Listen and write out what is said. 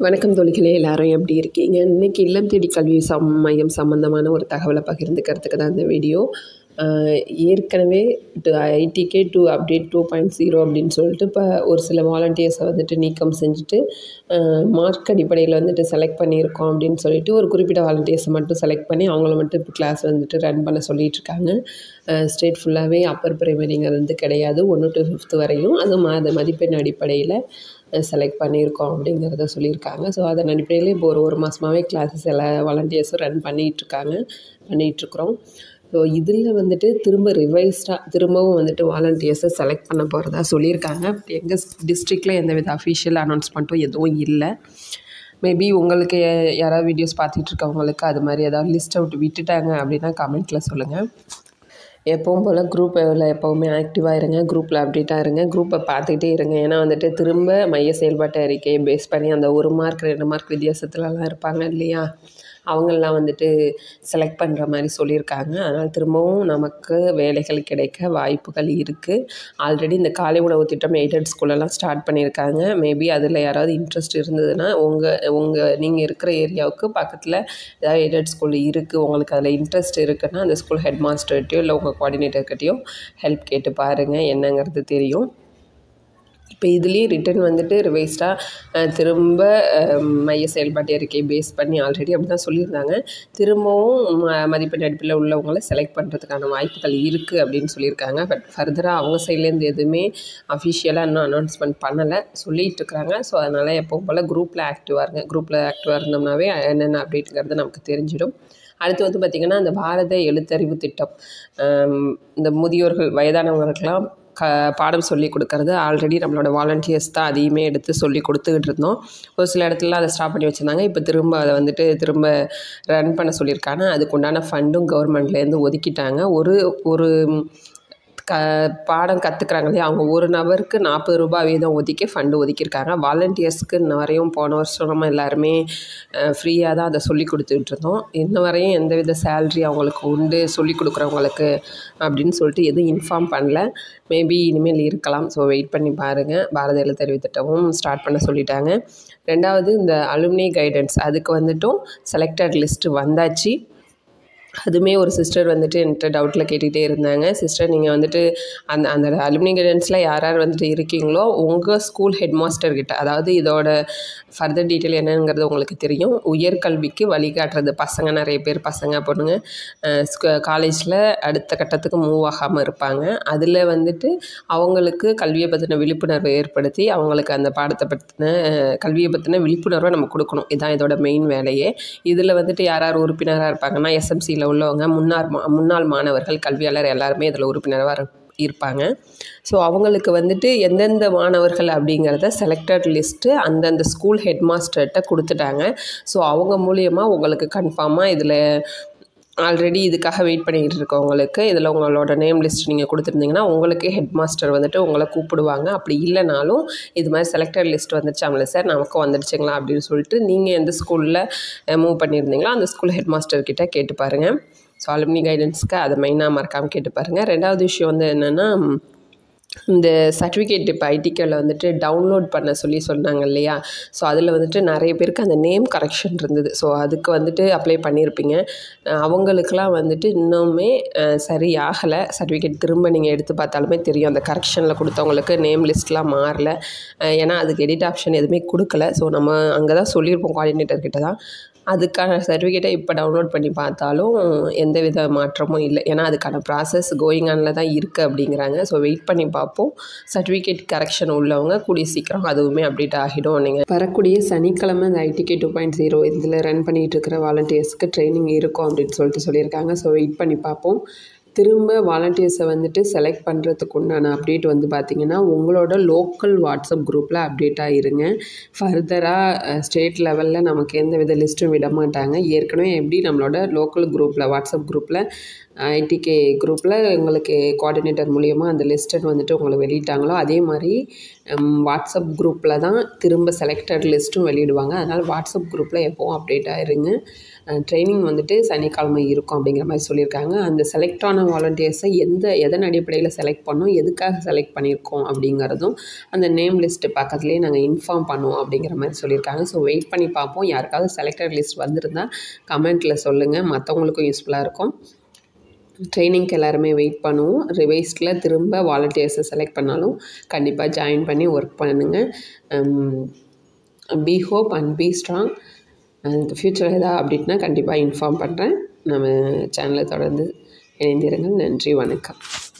வணக்கம் தோழிகளே எல்லாரும் எப்படி இருக்கீங்க இன்றைக்கி இல்லம் தேடி கல்வி சம் மையம் சம்மந்தமான ஒரு தகவலை பகிர்ந்துக்கிறதுக்கு தான் இந்த வீடியோ ஆஹ் ஏற்கனவே ITK two update two point zero அப்படின்னு சொல்லிட்டு இப்போ ஒரு சில வாலண்டியர்ஸை வந்துட்டு நீக்கம் செஞ்சுட்டு மார்க் அடிப்படையில் வந்துட்டு செலக்ட் பண்ணியிருக்கோம் அப்படின்னு சொல்லிட்டு ஒரு குறிப்பிட்ட வாலண்டியர்ஸை மட்டும் செலக்ட் பண்ணி அவங்கள மட்டும் இப்போ கிளாஸ் வந்துட்டு ரன் பண்ண சொல்லிட்டு இருக்காங்க ஸ்டேட் ஃபுல்லாகவே அப்பர் பிரைமரிங்கிறது வந்து கிடையாது ஒன்று டு ஃபிஃப்த் வரையும் அதுவும் அது மதிப்பெண் அடிப்படையில் செலக்ட் பண்ணியிருக்கோம் அப்படிங்கிறத சொல்லியிருக்காங்க ஸோ அதன் அடிப்படையில் இப்போ ஒரு ஒரு மாதமாகவே கிளாஸஸ் எல்லா வாலண்டியர்ஸும் ரன் பண்ணிகிட்ருக்காங்க பண்ணிகிட்ருக்குறோம் ஸோ இதில் வந்துட்டு திரும்ப ரிவைஸ்டாக திரும்பவும் வந்துட்டு வாலண்டியர்ஸை செலக்ட் பண்ண போகிறதா சொல்லியிருக்காங்க பட் எங்கள் டிஸ்ட்ரிக்டில் எந்த வித அஃபிஷியல் அனௌன்ஸ்மெண்ட்டும் எதுவும் இல்லை மேபி உங்களுக்கு யா- யாராவது வீடியோஸ் பார்த்துட்ருக்கவங்களுக்கு அது மாதிரி ஏதாவது லிஸ்ட் அவுட் விட்டுட்டாங்க அப்படின்னா கமெண்ட்டில் சொல்லுங்கள் எப்பவும் போல் குரூப்பில் எப்போவுமே ஆக்டிவாக இருங்க குரூப்பில் அப்டேட்டாக இருங்க குரூப்பை பார்த்துக்கிட்டே இருங்க ஏன்னா வந்துட்டு திரும்ப மைய செயல்பாட்டு அறிக்கையை பேஸ் பண்ணி அந்த ஒரு மார்க் ரெண்டு மார்க் வித்தியாசத்துலலாம் இருப்பாங்க இல்லையா அவங்களெலாம் வந்துட்டு செலக்ட் பண்ணுற மாதிரி சொல்லியிருக்காங்க அதனால் திரும்பவும் நமக்கு வேலைகள் கிடைக்க வாய்ப்புகள் இருக்குது ஆல்ரெடி இந்த காலை உணவு திட்டம் எய்டட் ஸ்கூலெல்லாம் ஸ்டார்ட் பண்ணியிருக்காங்க மேபி அதில் யாராவது இன்ட்ரெஸ்ட் இருந்ததுன்னா உங்கள் உங்கள் நீங்கள் இருக்கிற ஏரியாவுக்கு பக்கத்தில் ஏதாவது எய்டட் ஸ்கூல் இருக்குது உங்களுக்கு அதில் இன்ட்ரெஸ்ட் இருக்குன்னா அந்த ஸ்கூல் ஹெட் மாஸ்டர்கிட்டயோ இல்லை உங்கள் கோஆர்டினேட்டர்கிட்டயோ ஹெல்ப் கேட்டு பாருங்கள் என்னங்கிறது தெரியும் இப்போ இதுலேயும் ரிட்டன் வந்துட்டு ரிவைஸ்டாக திரும்ப அஹ், மைய செயல்பாட்டு அறிக்கை பேஸ் பண்ணி ஆல்ரெடி அப்படி தான் சொல்லியிருந்தாங்க திரும்பவும் ம- மதிப்பெண் அடிப்பில் உள்ளவங்கள செலக்ட் பண்ணுறதுக்கான வாய்ப்புகள் இருக்குது அப்படின்னு சொல்லியிருக்காங்க பட் ஃபர்தராக அவங்க சைட்லேருந்து எதுவுமே அஃபிஷியலாக இன்னும் அனௌன்ஸ்மெண்ட் பண்ணலை சொல்லிட்டு இருக்கிறாங்க ஸோ அதனால் எப்பவும் போல் குரூப்பில் ஆக்டிவாக இருங்க குரூப்பில் ஆக்டிவாக இருந்தோம்னாவே என்னென்ன அப்டேட்டுங்கிறது நமக்கு தெரிஞ்சிடும் அடுத்து வந்து பார்த்திங்கன்னா இந்த பாரத எழுத்தறிவு திட்டம் ஆம், இந்த முதியோர்கள் வயதானவங்களுக்கெல்லாம் க பாடம் சொல்லி கொடுக்கறது ஆல்ரெடி நம்மளோட வாலண்டியர்ஸ் தான் அதையுமே எடுத்து சொல்லி கொடுத்துக்கிட்டு இருந்தோம் ஒரு சில இடத்துலலாம் அதை ஸ்டாப் பண்ணி வச்சுருந்தாங்க இப்போ திரும்ப அதை வந்துட்டு திரும்ப ரன் பண்ண சொல்லியிருக்காங்க அதுக்கு உண்டான ஃபண்டும் கவர்மெண்ட்லேருந்து ஒதுக்கிட்டாங்க ஒரு ஒரு க பாடம் கற்றுக்குறாங்க இல்லையா அவங்க ஒரு நபருக்கு நாற்பது ரூபாய் வீதம் ஒதுக்கி ஃபண்டு ஒதுக்கியிருக்காங்க வாலண்டியர்ஸ்க்கு இன்ன வரையும் போன வருஷம் நம்ம எல்லாருமே ஃப்ரீயாக தான் அதை சொல்லி கொடுத்துட்டு இருந்தோம் இன்ன வரையும் எந்தவித சேல்ரி அவங்களுக்கு உண்டு சொல்லி கொடுக்குறவங்களுக்கு அப்படின்னு சொல்லிட்டு எதுவும் இன்ஃபார்ம் பண்ணல மேபி இனிமேல் இருக்கலாம் ஸோ வெயிட் பண்ணி பாருங்கள் பாரத எழுத்தறிவு திட்டமும் ஸ்டார்ட் பண்ண சொல்லிட்டாங்க ரெண்டாவது இந்த அலுமினி கைடன்ஸ் அதுக்கு வந்துட்டும் செலக்டட் லிஸ்ட்டு வந்தாச்சு அதுவுமே ஒரு சிஸ்டர் வந்துட்டு என்கிட்ட டவுட்டில் கேட்டுகிட்டே இருந்தாங்க சிஸ்டர் நீங்கள் வந்துட்டு அந்த அந்த அலுமினி கைடன்ஸில் யார் யார் வந்துட்டு இருக்கீங்களோ உங்கள் ஸ்கூல் ஹெட் மாஸ்டர் கிட்ட அதாவது இதோட ஃபர்தர் டீட்டெயில் என்னங்கிறது உங்களுக்கு தெரியும் உயர்கல்விக்கு வழிகாட்டுறது பசங்க நிறைய பேர் பசங்க பொண்ணுங்க காலேஜில் அடுத்த கட்டத்துக்கு மூவ் ஆகாமல் இருப்பாங்க அதில் வந்துட்டு அவங்களுக்கு கல்வியை பற்றின விழிப்புணர்வை ஏற்படுத்தி அவங்களுக்கு அந்த பாடத்தை பற்றின கல்வியை பற்றின விழிப்புணர்வை நம்ம கொடுக்கணும் இதுதான் இதோட மெயின் வேலையே இதில் வந்துட்டு யார் யார் உறுப்பினராக இருப்பாங்கன்னா எஸ்எம்சியில் உள்ளவங்க முன்னாள் மா முன்னாள் மாணவர்கள் கல்வியாளர் எல்லாருமே இதில் உறுப்பினராக இரு- இருப்பாங்க ஸோ அவங்களுக்கு வந்துட்டு எந்தெந்த மாணவர்கள் அப்படிங்கிறத செலக்டட் லிஸ்ட்டு அந்தந்த ஸ்கூல் ஹெட் மாஸ்டர்கிட்ட கொடுத்துட்டாங்க ஸோ அவங்க மூலியமாக உங்களுக்கு கன்ஃபார்மாக இதில் ஆல்ரெடி இதுக்காக வெயிட் பண்ணிக்கிட்டு இருக்கவங்களுக்கு இதில் உங்களோட நேம் லிஸ்ட் நீங்கள் கொடுத்துருந்தீங்கன்னா உங்களுக்கு ஹெட் மாஸ்டர் வந்துட்டு உங்களை கூப்பிடுவாங்க அப்படி இல்லைனாலும் இது மாதிரி செலக்டட் லிஸ்ட் வந்துச்சாமல சார் நமக்கு வந்துடுச்சுங்களா அப்படின்னு சொல்லிட்டு நீங்கள் எந்த ஸ்கூலில் மூவ் பண்ணியிருந்தீங்களோ அந்த ஸ்கூல் ஹெட் மாஸ்டர் கிட்ட கேட்டு பாருங்கள் ஸோ அலுமினி கைடன்ஸ்க்கு அதை மெயினாக மறக்காமல் கேட்டு பாருங்கள் ரெண்டாவது விஷயம் வந்து என்னென்னா இந்த சர்டிஃபிகேட் இப்போ ஐடிக்கில் வந்துட்டு டவுன்லோட் பண்ண சொல்லி சொன்னாங்க இல்லையா ஸோ அதில் வந்துட்டு நிறைய பேருக்கு அந்த நேம் கரெக்ஷன் இருந்தது ஸோ அதுக்கு வந்துட்டு அப்ளை பண்ணியிருப்பீங்க அஹ் அவங்களுக்கெல்லாம் வந்துட்டு இன்னுமே அஹ், சரி ஆகலை சர்டிஃபிகேட் திரும்ப நீங்கள் எடுத்து பார்த்தாலுமே தெரியும் அந்த கரெக்ஷனில் கொடுத்தவங்களுக்கு நேம் லிஸ்ட்லாம் மாறல அஹ், ஏன்னா அதுக்கு எடிட் ஆப்ஷன் எதுவுமே கொடுக்கல ஸோ நம்ம அங்கே தான் சொல்லியிருப்போம் கோஆர்டினேட்டர் கிட்ட தான் அதுக்கான சர்டிஃபிகேட்டை இப்போ டவுன்லோட் பண்ணி பார்த்தாலும் எந்த வித மாற்றமும் இல்லை ஏன்னா அதுக்கான ப்ராசஸ் கோயிங் ஆனில் தான் இருக்குது அப்படிங்கிறாங்க ஸோ வெயிட் பண்ணி பார்ப்போம் சர்டிஃபிகேட் கரெக்ஷன் உள்ளவங்க கூடிய சீக்கிரம் அதுவுமே அப்டேட் ஆகிடும் நீங்கள் வரக்கூடிய சனிக்கிழமை இந்த ஐடிகே டூ பாயிண்ட் ஜீரோ இதில் ரன் பண்ணிகிட்டு இருக்கிற வாலண்டியர்ஸ்க்கு ட்ரைனிங் இருக்கும் அப்படின்னு சொல்லிட்டு சொல்லியிருக்காங்க ஸோ வெயிட் பண்ணி பார்ப்போம் திரும்ப வாலண்டியர்ஸை வந்துட்டு செலக்ட் பண்ணுறதுக்கு உண்டான அப்டேட் வந்து பார்த்திங்கன்னா உங்களோட லோக்கல் வாட்ஸ்அப் குரூப்பில் அப்டேட்டாக இருங்க ஃபர்தராக ஸ்டேட் லெவலில் நமக்கு எந்த வித லிஸ்ட்டும் விட மாட்டாங்க ஏற்கனவே எப்படி நம்மளோட லோக்கல் குரூப்பில் வாட்ஸ்அப் குரூப்பில் ஐடிகே குரூப்பில் உங்களுக்கு கோஆர்டினேட்டர் மூலியமாக அந்த லிஸ்ட்டை வந்துட்டு உங்களுக்கு வெளியிட்டாங்களோ அதே மாதிரி ஹம், வாட்ஸ்அப் குரூப்பில் தான் திரும்ப செலக்டட் லிஸ்ட்டும் வெளியிடுவாங்க அதனால் வாட்ஸ்அப் குரூப்பில் எப்போவும் அப்டேட்டாக இருங்க ட்ரைனிங் வந்துட்டு சனிக்கிழமை இருக்கும் அப்படிங்கிற மாதிரி சொல்லியிருக்காங்க அந்த செலக்ட் ஆன வாலண்டியர்ஸை எந்த எதன் அடிப்படையில் செலக்ட் பண்ணோம் எதுக்காக செலக்ட் பண்ணியிருக்கோம் அப்படிங்கிறதும் அந்த நேம் லிஸ்ட்டு பக்கத்துலேயே நாங்கள் இன்ஃபார்ம் பண்ணுவோம் அப்படிங்கிற மாதிரி சொல்லியிருக்காங்க ஸோ வெயிட் பண்ணி பார்ப்போம் யாருக்காவது செலக்டட் லிஸ்ட் வந்திருந்தால் கமெண்ட்டில் சொல்லுங்கள் மற்றவங்களுக்கும் யூஸ்ஃபுல்லாக இருக்கும் ட்ரைனிங்க்கு எல்லாருமே வெயிட் பண்ணுவோம் ரிவைஸ்டில் திரும்ப வாலண்டியர்ஸை செலக்ட் பண்ணாலும் கண்டிப்பாக ஜாயின் பண்ணி ஒர்க் பண்ணுங்கள் be hope and be strong and future எதாவது அப்டேட்னா கண்டிப்பாக இன்ஃபார்ம் பண்ணுறேன் நம்ம சேனலை தொடர்ந்து இணைந்திருங்கள் நன்றி வணக்கம்